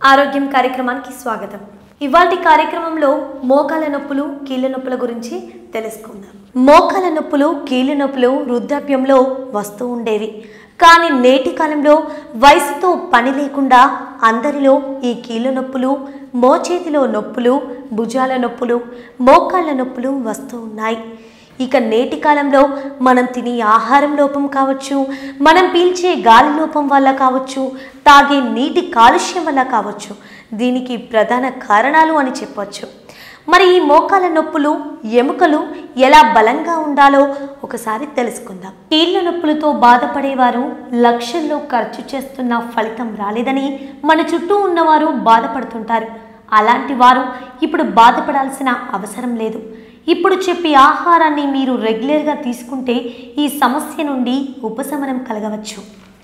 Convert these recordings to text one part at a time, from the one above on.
ఆరోగ్యం కార్యక్రమానికి స్వాగతం ఇవాటి కార్యక్రమంలో మోకాల నొప్పులు కీళ్ళ నొప్పుల గురించి తెలుసుకుందాం మోకాల నొప్పులు కీళ్ళ నొప్పులు వృద్ధాప్యంలో వస్తూ ఉండేవి కానీ నేటి కాలంలో వయసుతో పని లేకుండా అందరిలో ఈ కీళ్ళ నొప్పులు మోచేతిలో నొప్పులు భుజాల నొప్పులు మోకాళ్ళ నొప్పులు వస్తూ ఉన్నాయి ఇక నేటి కాలంలో మనం తినే ఆహారం లోపం కావచ్చు మనం పీల్చే గాలి లోపం వల్ల కావచ్చు తాగే నీటి కాలుష్యం వల్ల కావచ్చు దీనికి ప్రధాన కారణాలు అని చెప్పొచ్చు మరి ఈ మోకాల నొప్పులు ఎముకలు ఎలా బలంగా ఉండాలో ఒకసారి తెలుసుకుందాం కీళ్ళ నొప్పులతో బాధపడేవారు లక్షల్లో ఖర్చు చేస్తున్న ఫలితం రాలేదని మన చుట్టూ ఉన్నవారు బాధపడుతుంటారు అలాంటి వారు ఇప్పుడు బాధపడాల్సిన అవసరం లేదు ఇప్పుడు చెప్పే ఆహారాన్ని మీరు రెగ్యులర్గా తీసుకుంటే ఈ సమస్య నుండి ఉపశమనం కలగవచ్చు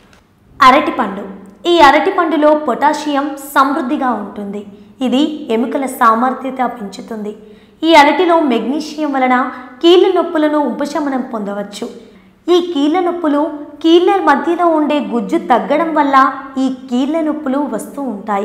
అరటిపండు ఈ అరటిపండులో పొటాషియం సమృద్ధిగా ఉంటుంది ఇది ఎముకల సామర్థ్యత పెంచుతుంది ఈ అరటిలో మెగ్నీషియం వలన కీళ్ళ నొప్పులను ఉపశమనం పొందవచ్చు ఈ కీళ్ళ నొప్పులు కీళ్ళ మధ్యలో ఉండే గుజ్జు తగ్గడం వల్ల ఈ కీళ్ళ నొప్పులు వస్తూ ఉంటాయి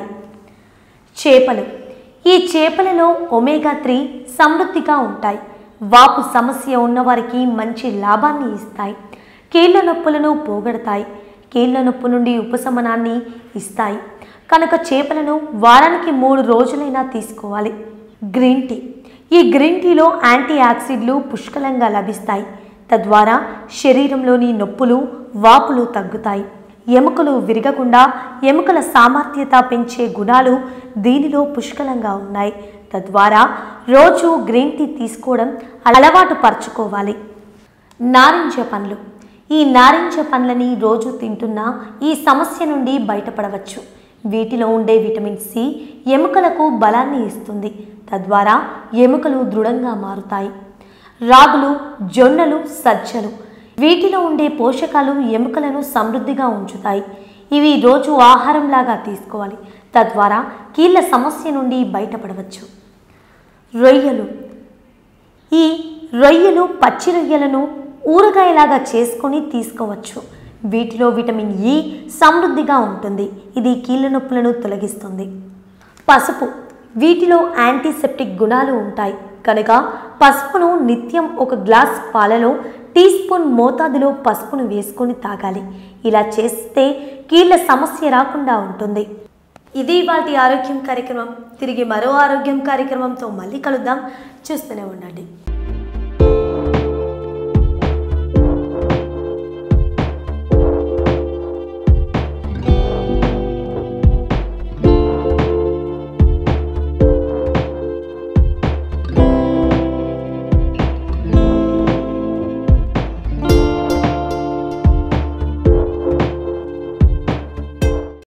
చేపలు ఈ చేపలలో ఒమేగా త్రీ సమృద్ధిగా ఉంటాయి వాపు సమస్య ఉన్నవారికి మంచి లాభాన్ని ఇస్తాయి కీళ్ళ నొప్పులను పోగొడతాయి కీళ్ళ నొప్పి నుండి ఉపశమనాన్ని ఇస్తాయి కనుక చేపలను వారానికి మూడు రోజులైనా తీసుకోవాలి గ్రీన్ టీ ఈ గ్రీన్ టీలో యాంటీ యాక్సిడ్లు పుష్కలంగా లభిస్తాయి తద్వారా శరీరంలోని నొప్పులు వాపులు తగ్గుతాయి ఎముకలు విరగకుండా ఎముకల సామర్థ్యత పెంచే గుణాలు దీనిలో పుష్కలంగా ఉన్నాయి తద్వారా రోజు గ్రీన్ టీ తీసుకోవడం అలవాటు పరుచుకోవాలి నారింజ పండ్లు ఈ నారింజ పండ్లని రోజు తింటున్నా ఈ సమస్య నుండి బయటపడవచ్చు వీటిలో ఉండే విటమిన్ సి ఎముకలకు బలాన్ని ఇస్తుంది తద్వారా ఎముకలు దృఢంగా మారుతాయి రాగులు జొన్నలు సజ్జలు వీటిలో ఉండే పోషకాలు ఎముకలను సమృద్ధిగా ఉంచుతాయి ఇవి రోజు ఆహారంలాగా తీసుకోవాలి తద్వారా కీళ్ళ సమస్య నుండి బయటపడవచ్చు రొయ్యలు ఈ రొయ్యలు పచ్చి రొయ్యలను ఊరగాయలాగా చేసుకొని తీసుకోవచ్చు వీటిలో విటమిన్ ఇ సమృద్ధిగా ఉంటుంది ఇది కీళ్ళ నొప్పులను తొలగిస్తుంది పసుపు వీటిలో యాంటీసెప్టిక్ గుణాలు ఉంటాయి కనుక పసుపును నిత్యం ఒక గ్లాస్ పాలలో టీ స్పూన్ మోతాదులో పసుపును వేసుకొని తాగాలి ఇలా చేస్తే కీళ్ళ సమస్య రాకుండా ఉంటుంది ఇది వాటి ఆరోగ్యం కార్యక్రమం తిరిగి మరో ఆరోగ్యం కార్యక్రమంతో మళ్ళీ కలుద్దాం చూస్తూనే ఉండండి